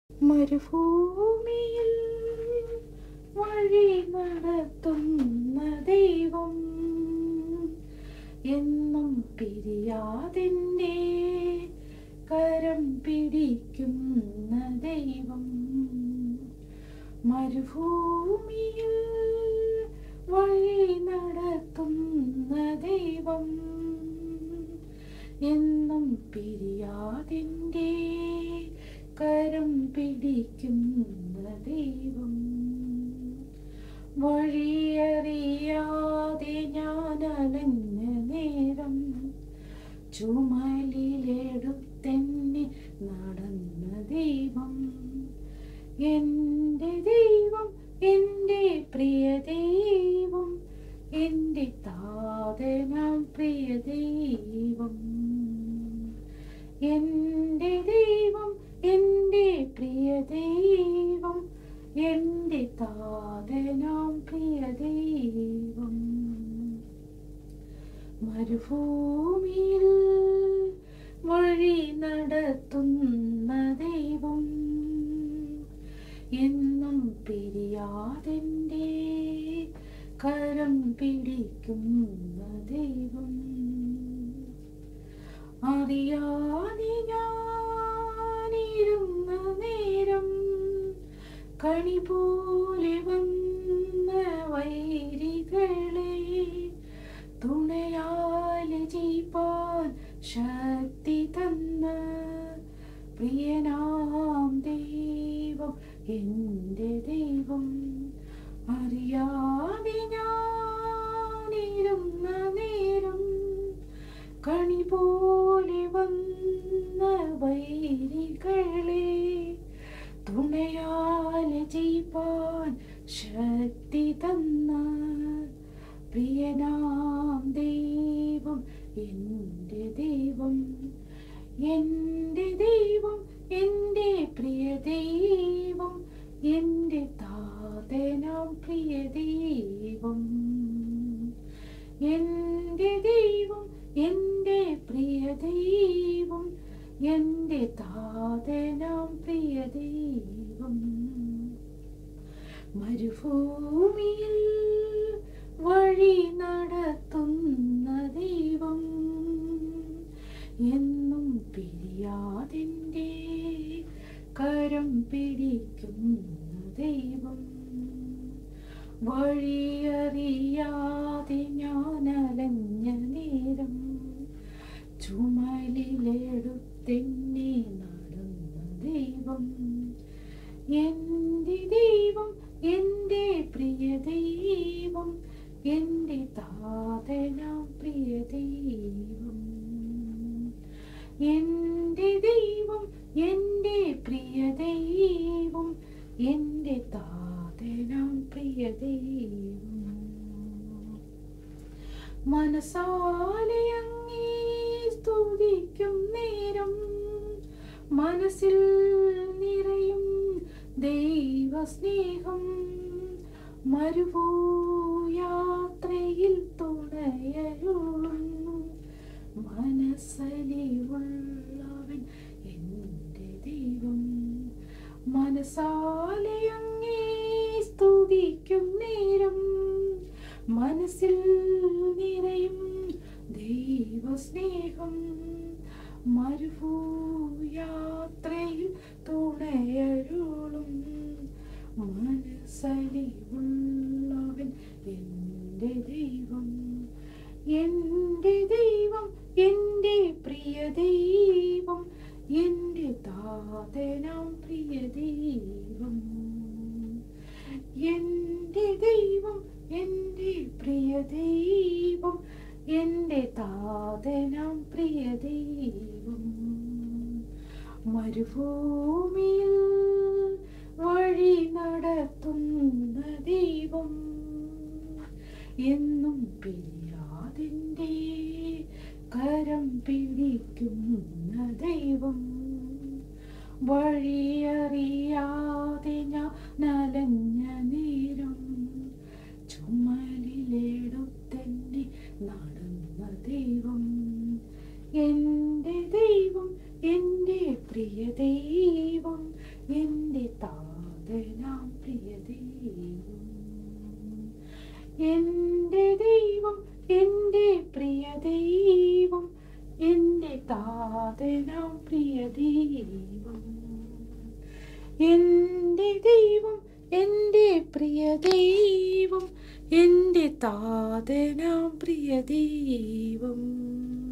മരുഭൂമിയിൽ വഴി നടത്തുന്ന ദൈവം എന്നും പിരിയാതിൻ്റെ കരം പിടിക്കുന്ന ദൈവം മരുഭൂമിയിൽ വഴി നടത്തുന്ന ദൈവം എന്നും പിരിയാതിൻ്റെ കരം പിടിക്കുന്ന ദൈവം വഴിയറിയാതെ ഞാൻ അലഞ്ഞ നേരം ചുമലിലെടുത്തെന്നെ നടന്ന ദൈവം എൻ്റെ ദൈവം എൻ്റെ പ്രിയ ദൈവം എൻ്റെ താതനാം പ്രിയ ദൈവം എൻ്റെ ദൈവം എൻ്റെ പ്രിയ ദൈവം എൻ്റെ താതനാം പ്രിയ ദൈവം മരുഭൂമിയിൽ വഴി നടത്തുന്ന ദൈവം എന്നും പിരിയാതെൻ്റെ കരം പിടിക്കുന്ന ദൈവം അറിയാതെ ഞാനിരുന്ന നേരം കണി പോലെ വന്ന വൈരികളെ തുണയാലെ ജീപ്പാൻ ശക്തി തന്ന പ്രിയനാം ദൈവം എൻ്റെ ദൈവം അറിയാതെ ഞാനിരുന്ന നേരം കണി പോലെ വന്ന വൈരികളെ തുണയാലെ ജീപ്പാൻ ശക്തി തന്ന പ്രിയനാം ദൈവം എൻ്റെ ദൈവം എൻ്റെ ദൈവം എൻ്റെ പ്രിയ ദൈവം എൻ്റെ താതനാം പ്രിയ ദൈവം എൻ്റെ ദൈവം എൻ്റെ പ്രിയ ദൈവം എൻ്റെ താതനാം പ്രിയ ദൈവം മരുഭൂമിയിൽ വഴി നടത്തുന്ന ദൈവം എന്നും പിരിയാതിൻ്റെ കരം പിടിക്കുന്ന ദൈവം വഴിയറിയാതെ ഞാൻ അലഞ്ഞ നേരം ചുമലിലെടുത്തെന്നെ നടന്ന ദൈവം എൻ്റെ ദൈവം എൻ്റെ പ്രിയ ദൈവം എൻ്റെ താതനാം പ്രിയ ദൈവം എൻ്റെ ദൈവം എൻ്റെ പ്രിയ ദൈവം എൻ്റെ താതനാം പ്രിയ ദൈവം മനസാലെ അങ്ങേ സ്തുതിക്കും നേരം മനസ്സിൽ നിറയും ദൈവസ്നേഹം മരുഭൂയാത്രയിൽ തുണയരുളുന്നു മനസ്സലിവുള്ളവൻ എൻ്റെ ദൈവം മനസാലെ അങ്ങേ സ്തുതിക്കും നേരം മനസ്സിൽ നിറയും ദൈവസ്നേഹം മരുഭൂയാത്രയിൽ തുണയരുളും മനസ്സലിവുള്ളവൻ എൻ്റെ ദൈവം എൻ്റെ ദൈവം എൻ്റെ പ്രിയ ദൈവം എൻ്റെ താതനാം പ്രിയ ദൈവം എൻ്റെ ദൈവം എൻ്റെ പ്രിയ ദൈവം എൻ്റെ താതനാം പ്രിയ ദൈവം മരുഭൂമിയിൽ വഴി നടത്തുന്ന ദൈവം എന്നും പിരിയാതിൻ്റെ കരം പിടിക്കുന്ന ദൈവം വഴിയറിയാതെ ഞാൻ നലഞ്ഞ നേരം ചുമലിലെടുത്തെന്നെ നടന്ന ദൈവം എൻ്റെ ദൈവം എൻ്റെ പ്രിയ ദൈവം എൻ്റെ താതനാം പ്രിയ ദൈവം എൻ്റെ ദൈവം എൻ്റെ പ്രിയ ദൈവം എൻ്റെ താതനാം പ്രിയ ദൈവം എൻ്റെ ദൈവം എൻ്റെ പ്രിയ ദൈവം എൻ്റെ താതനാം പ്രിയ ദൈവം